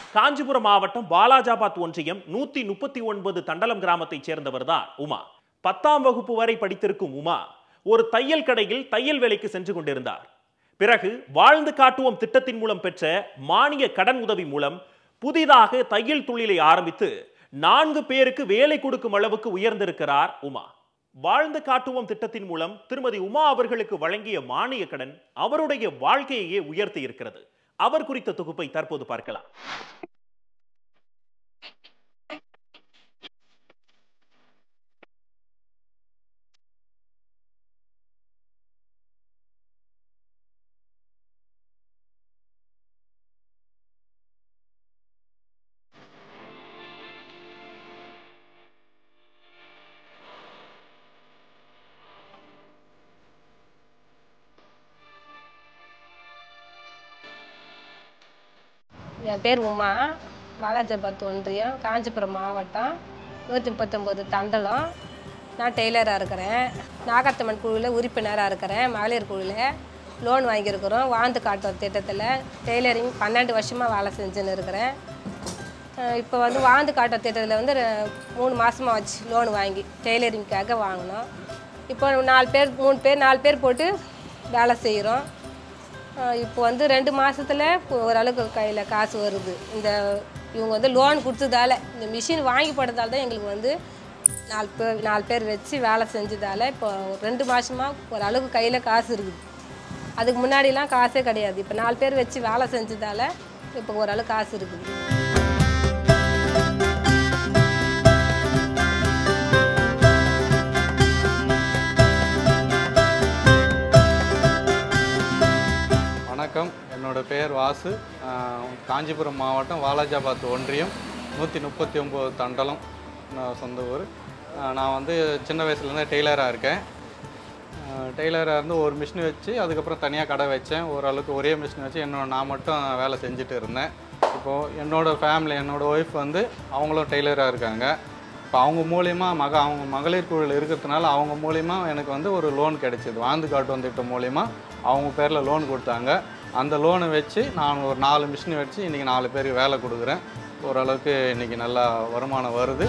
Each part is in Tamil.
காஞ்சிபுரம் மாவட்டம் பாலாஜாபாத் ஒன்றியம் நூத்தி முப்பத்தி ஒன்பது தண்டலம் கிராமத்தைச் சேர்ந்தவர்தான் உமா பத்தாம் வகுப்பு வரை படித்திருக்கும் உமா ஒரு தையல் கடையில் தையல் வேலைக்கு சென்று கொண்டிருந்தார் பிறகு வாழ்ந்து காட்டுவோம் திட்டத்தின் மூலம் பெற்ற மானிய கடன் உதவி மூலம் புதிதாக தையல் தொழிலை ஆரம்பித்து நான்கு பேருக்கு வேலை கொடுக்கும் அளவுக்கு உயர்ந்திருக்கிறார் உமா வாழ்ந்து காட்டுவோம் திட்டத்தின் மூலம் திருமதி உமா அவர்களுக்கு வழங்கிய மானிய கடன் அவருடைய வாழ்க்கையையே உயர்த்தி இருக்கிறது அவர் குறித்த தொகுப்பை தற்போது பார்க்கலாம் என் பேர் உமா வாலாஜாபாத் ஒன்றியம் காஞ்சிபுரம் மாவட்டம் நூற்றி முப்பத்தொம்போது தண்டலம் நான் டெய்லராக இருக்கிறேன் நாகத்தம்மன் குழுவில் உறுப்பினராக இருக்கிறேன் மகளிர் குழுவில் லோன் வாங்கியிருக்கிறோம் வாழ்ந்து காட்டும் திட்டத்தில் டெய்லரிங் பன்னெண்டு வருஷமாக வேலை செஞ்சுன்னு இருக்கிறேன் அஹ் இப்போ வந்து வாழ்ந்து காட்டும் திட்டத்தில் வந்து ரெ- மூணு மாதமாக வச்சு லோன் வாங்கி டெய்லரிங்க்காக வாங்கினோம் இப்போ நாலு பேர் மூணு பேர் நாலு பேர் போட்டு வேலை செய்கிறோம் இப்போ வந்து ரெண்டு மாசத்துல ஓரளவுக்கு கையில் காசு வருது இந்த இவங்க வந்து லோன் கொடுத்ததால இந்த மிஷின் வாங்கி போட்டதால தான் எங்களுக்கு வந்து நாலு பேர் நாலு பேர் வச்சு வேலை செஞ்சதால இப்போ ஒரு ரெண்டு மாதமாக ஓரளவுக்கு கையில் காசு இருக்குது அதுக்கு முன்னாடிலாம் காசே கிடையாது இப்போ நாலு பேர் வச்சு வேலை செஞ்சதால இப்போ ஓரளவு காசு இருக்குது வணக்கம் என்னோட பெயர் வாசு ஆஹ் காஞ்சிபுரம் மாவட்டம் வாலாஜாபாத் ஒன்றியம் நூற்றி முப்பத்தி ஒம்பது தண்டலம் நான் சொந்த ஊர் ஆஹ் நான் வந்து சின்ன வயசுலேருந்தே டெய்லராக இருக்கேன் டெய்லராக இருந்து ஒரு மிஷின் வச்சு அதுக்கப்புறம் தனியாக கடை வச்சேன் ஓரளவுக்கு ஒரே மிஷின் வச்சு என்னோட நான் மட்டும் வேலை செஞ்சுட்டு இருந்தேன் இப்போது என்னோட ஃபேமிலி என்னோட ஒய்ஃப் வந்து அவங்களும் டெய்லராக இருக்காங்க இப்போ அவங்க மூலியமா மக அவங்க மகளிர் குழுவில் இருக்கிறதுனால அவங்க மூலியமா எனக்கு வந்து ஒரு லோன் கிடைச்சிது வாழ்ந்து காட்டும் திட்டம் மூலியமா அவங்க பேரில் லோன் கொடுத்தாங்க அந்த லோனை வச்சு நான் ஒரு நாலு மிஷின் வச்சு இன்றைக்கி நாலு பேருக்கு வேலை கொடுக்குறேன் ஓரளவுக்கு இன்றைக்கி நல்லா வருமானம் வருது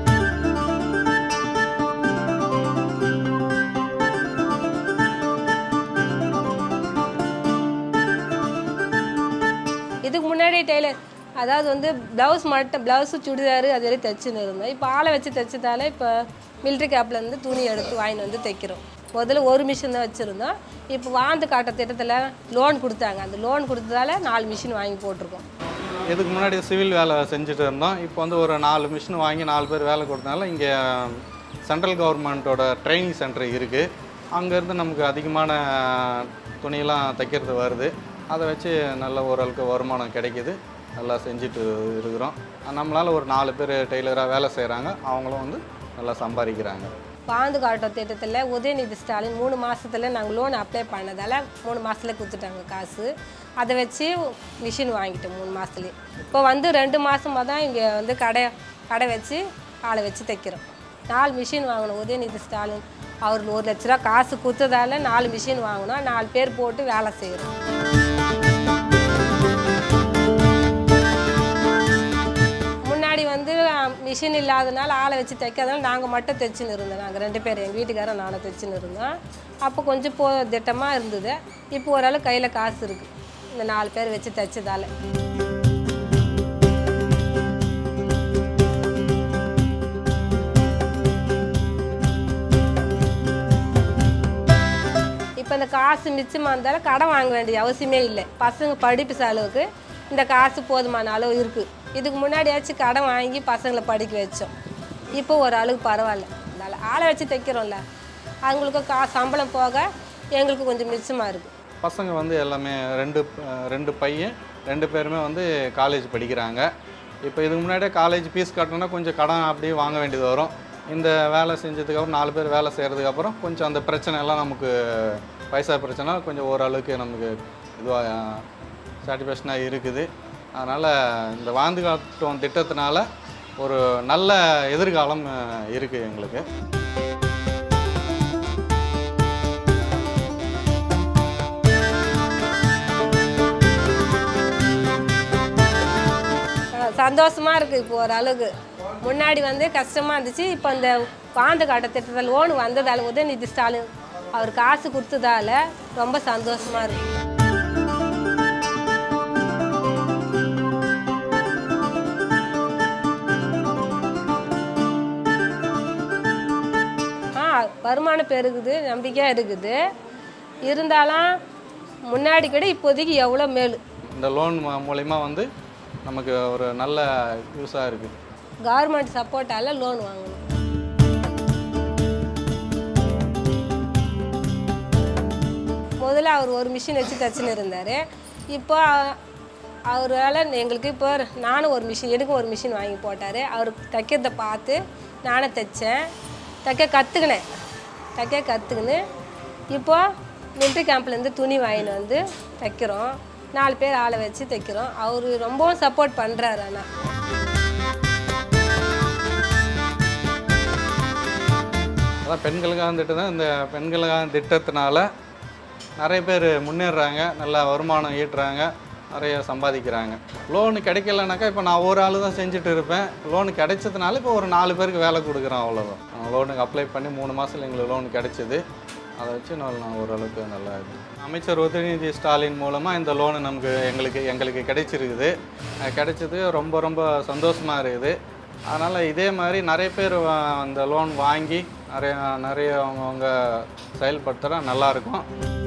இதுக்கு முன்னாடி டெய்லர் அதாவது வந்து ப்ளவுஸ் மட்டும் ப்ளவுஸு சுடிதாரு அது வரையும் தைச்சுன்னு இருந்தோம் இப்போ ஆளை வச்சு தைச்சதால இப்போ மிலிட்ரி கேப்லேருந்து துணி எடுத்து வாங்கிட்டு வந்து தைக்கிறோம் முதல்ல ஒரு மிஷின் தான் வச்சுருந்தோம் இப்போ வாழ்ந்து காட்ட திட்டத்தில் லோன் கொடுத்தாங்க அந்த லோன் கொடுத்ததால நாலு மிஷின் வாங்கி போட்டிருக்கோம் இதுக்கு முன்னாடி சிவில் வேலை செஞ்சுட்டு இருந்தோம் இப்போ வந்து ஒரு நாலு மிஷின் வாங்கி நாலு பேர் வேலை கொடுத்தனால இங்கே சென்ட்ரல் கவர்மெண்ட்டோட ட்ரைனிங் சென்டர் இருக்குது அங்கேருந்து நமக்கு அதிகமான துணியெல்லாம் தைக்கிறது வருது அதை வச்சு நல்ல ஓரளவுக்கு வருமானம் கிடைக்கிது நல்லா செஞ்சுட்டு இருக்கிறோம் நம்மளால் ஒரு நாலு பேர் டெய்லராக வேலை செய்கிறாங்க அவங்களும் வந்து நல்லா சம்பாதிக்கிறாங்க வாழ்ந்து காட்டும் திட்டத்தில் உதயநிதி ஸ்டாலின் மூணு மாசத்துல நாங்கள் லோன் அப்ளை பண்ணதால் மூணு மாசத்துல கொடுத்துட்டாங்க காசு அதை வச்சு மிஷின் வாங்கிட்டோம் மூணு மாதத்துலேயே இப்போ வந்து ரெண்டு மாசமா தான் இங்கே வந்து கடை கடை வச்சு ஆளை வச்சு தைக்கிறோம் நாலு மிஷின் வாங்கணும் உதயநிதி ஸ்டாலின் அவர் ஒரு லட்ச ரூபா காசு கொடுத்ததால நாலு மிஷின் வாங்கினோம் நாலு பேர் போட்டு வேலை செய்கிறோம் முன்னாடி வந்து மிஷின் இல்லாதனால ஆளை வச்சு தைக்காதனால நாங்கள் மட்டும் தைச்சுன்னு இருந்தோம் நாங்கள் ரெண்டு பேர் எங்கள் வீட்டுக்காரன் நானும் தைச்சுன்னு இருந்தோம் அப்போ கொஞ்சம் போ திட்டமாக இருந்தது இப்போ ஓரளவு கையில் காசு இருக்குது இந்த நாலு பேர் வச்சு தைச்சதால இப்போ இந்த காசு மிச்சமாக இருந்தாலும் கடன் வாங்க வேண்டிய அவசியமே இல்லை பசங்க படிப்பு செலவுக்கு இந்த காசு போதுமான அளவு இருக்குது இதுக்கு முன்னாடியாச்சும் கடன் வாங்கி பசங்களை படிக்க வச்சோம் இப்போ ஒரு அளவுக்கு பரவாயில்ல அதனால் ஆளை வச்சு தைக்கிறோம்ல அவங்களுக்கு கா சம்பளம் போக எங்களுக்கு கொஞ்சம் மிச்சமாக இருக்குது பசங்க வந்து எல்லாமே ரெண்டு அஹ், ரெண்டு பையன் ரெண்டு பேருமே வந்து காலேஜ் படிக்கிறாங்க இப்போ இதுக்கு முன்னாடியே காலேஜ் ஃபீஸ் கட்டணும்னா கொஞ்சம் கடன் அப்படியே வாங்க வேண்டியது வரும் இந்த வேலை செஞ்சதுக்கப்புறம் நாலு பேர் வேலை செய்கிறதுக்கப்புறம் கொஞ்சம் அந்த பிரச்சனை எல்லாம் நமக்கு பைசா பிரச்சனை கொஞ்சம் ஓரளவுக்கு நமக்கு இதுவாக சாட்டிஸ்ஃபேக்ஷனாக இருக்குது அதனால் இந்த வாழ்ந்து காட்டும் திட்டத்தினால ஒரு நல்ல எதிர்காலம் அஹ், இருக்குது எங்களுக்கு சந்தோஷமா இருக்கு இப்போ ஓரளவுக்கு முன்னாடி வந்து கஷ்டமா இருந்துச்சு இப்போ இந்த வாழ்ந்து காட்ட திட்டத்தில் லோன் வந்ததால உதயநிதி ஸ்டாலின் அவர் காசு கொடுத்ததால ரொம்ப சந்தோஷமா இருக்கு ஆ வருமானம் பெருகுது நம்பிக்கையாக இருக்குது இருந்தாலும் முன்னாடி கூட இப்போதைக்கு எவ்வளோ மேலு இந்த லோன் மூலிமா வந்து நமக்கு ஒரு நல்ல யூஸாக இருக்குது கவர்மெண்ட் சப்போர்ட்டால லோன் வாங்கணும் முதல்ல அவர் ஒரு மிஷின் வச்சு தச்சுன்னு இருந்தார் இப்போ அவரால் எங்களுக்கு இப்போ நானும் ஒரு மிஷின் எனக்கும் ஒரு மிஷின் வாங்கி போட்டார் அவர் தைக்கிறத பார்த்து நானும் தைச்சேன் தைக்க கற்றுக்கினேன் தைக்க கற்றுக்கின்னு இப்போ மிலிட்ரி கேம்ப்லேருந்து துணி வாங்கின்னு வந்து தைக்கிறோம் நாலு பேர் ஆளை வச்சு தைக்கிறோம் அவர் ரொம்பவும் சப்போர்ட் பண்ணுறாரு ஆனால் அதான் பெண்களுக்காக திட்டம் தான் இந்த பெண்களுக்காக திட்டத்தினால நிறைய பேர் முன்னேறுறாங்க நல்லா வருமானம் ஈட்டுறாங்க நிறைய சம்பாதிக்கிறாங்க லோனு கிடைக்கலனாக்கா இப்போ நான் ஒரு ஆள் தான் செஞ்சுட்டு இருப்பேன் லோனு கிடைச்சதுனால இப்போ ஒரு நாலு பேருக்கு வேலை கொடுக்குறோம் அவ்வளோதான் லோனுக்கு அப்ளை பண்ணி மூணு மாதத்தில் எங்களுக்கு லோன் கிடைச்சிது அதை வச்சு நான் நான் ஓரளவுக்கு நல்லா இது அமைச்சர் உதயநிதி ஸ்டாலின் மூலமாக இந்த லோனு நமக்கு எங்களுக்கு எங்களுக்கு கிடைச்சிருக்குது அஹ் கிடைச்சது ரொம்ப ரொம்ப சந்தோஷமாக இருக்குது அதனால் இதே மாதிரி நிறைய பேர் வா- அந்த லோன் வாங்கி நிறைய நிறைய அவங்கவுங்க செயல்படுத்துகிறா நல்லாயிருக்கும்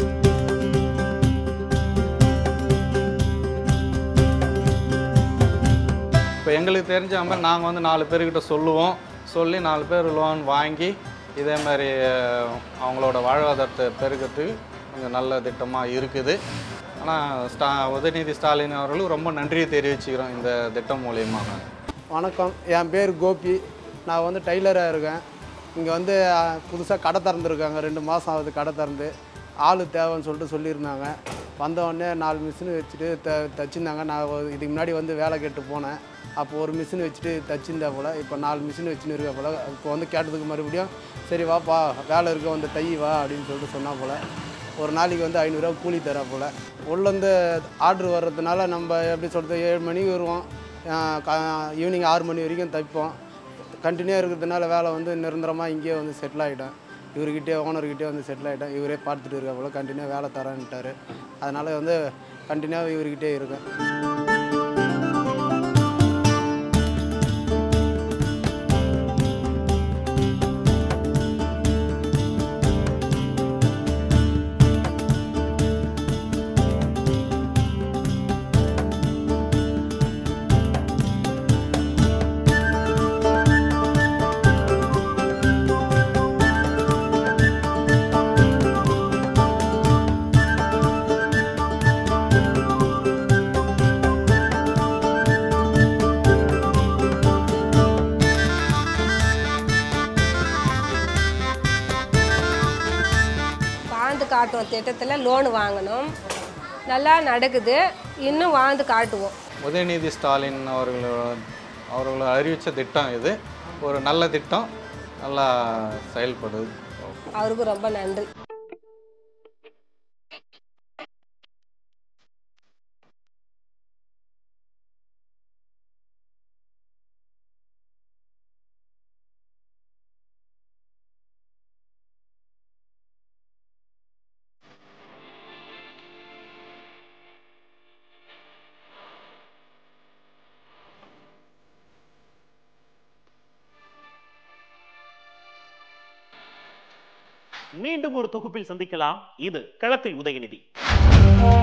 இப்போ எங்களுக்கு தெரிஞ்ச மாதிரி நாங்கள் வந்து நாலு பேர்கிட்ட சொல்லுவோம் சொல்லி நாலு பேர் லோன் வாங்கி இதே மாதிரி அஹ், அவங்களோட வாழ்வாதாரத்தை பெருக்கிறதுக்கு கொஞ்சம் நல்ல திட்டமாக இருக்குது ஆனால் ஸ்டா உதயநிதி ஸ்டாலின் அவர்களுக்கு ரொம்ப நன்றியை தெரிவிச்சுக்கிறோம் இந்த திட்டம் மூலியமாக வணக்கம் என் பேர் கோபி நான் வந்து டெய்லராக இருக்கேன் இங்கே வந்து புதுசாக கடை திறந்துருக்காங்க ரெண்டு மாதம் ஆகுது கடை திறந்து ஆள் தேவைன்னு சொல்லிட்டு சொல்லியிருந்தாங்க வந்த உடனே நாலு மிஷின் வச்சுட்டு த தச்சிருந்தாங்க நான் ஒரு- இதுக்கு முன்னாடி வந்து வேலை கேட்டு போனேன் அப்போ ஒரு மிஷின் வச்சுட்டு தச்சிருந்தா போல் இப்போ நாலு மிஷின் வச்சுன்னு இருக்க போல் இப்போ வந்து கேட்டதுக்கு மறுபடியும் சரி வாப்பா வேலை இருக்க வந்து தை வா அப்படின்னு சொல்லிட்டு சொன்னா போல் ஒரு நாளைக்கு வந்து ஐநூறுரூவா கூலி தரா போல் உள்ளேருந்து ஆர்டர் வர்றதுனால நம்ம எப்படி சொல்கிறது ஏழு மணிக்கு வருவோம் ஈவினிங் ஆறு மணி வரைக்கும் தைப்போம் கண்டினியூ இருக்கிறதுனால வேலை வந்து நிரந்தரமாக இங்கேயே வந்து செட்டில் ஆகிட்டேன் இவர்கிட்டே ஓனர்கிட்டே வந்து செட்டில் ஆகிட்டேன் இவரே பார்த்துட்டு இருக்கா போல் கண்டினியூ வேலை தரேன்ட்டார் அதனால் வந்து கண்டினியூவாக இவர்கிட்டே இருக்கேன் வாழ்ந்து காட்டுவோம் திட்டத்தில் லோன் வாங்கணும் நல்லா நடக்குது இன்னும் வாழ்ந்து காட்டுவோம் உதயநிதி ஸ்டாலின் அவர்களோட அவர்கள் அறிவித்த திட்டம் இது ஒரு நல்ல திட்டம் நல்லா செயல்படுது அவருக்கு ரொம்ப நன்றி மீண்டும் ஒரு தொகுப்பில் சந்திக்கலாம் இது களத்தில் உதயநிதி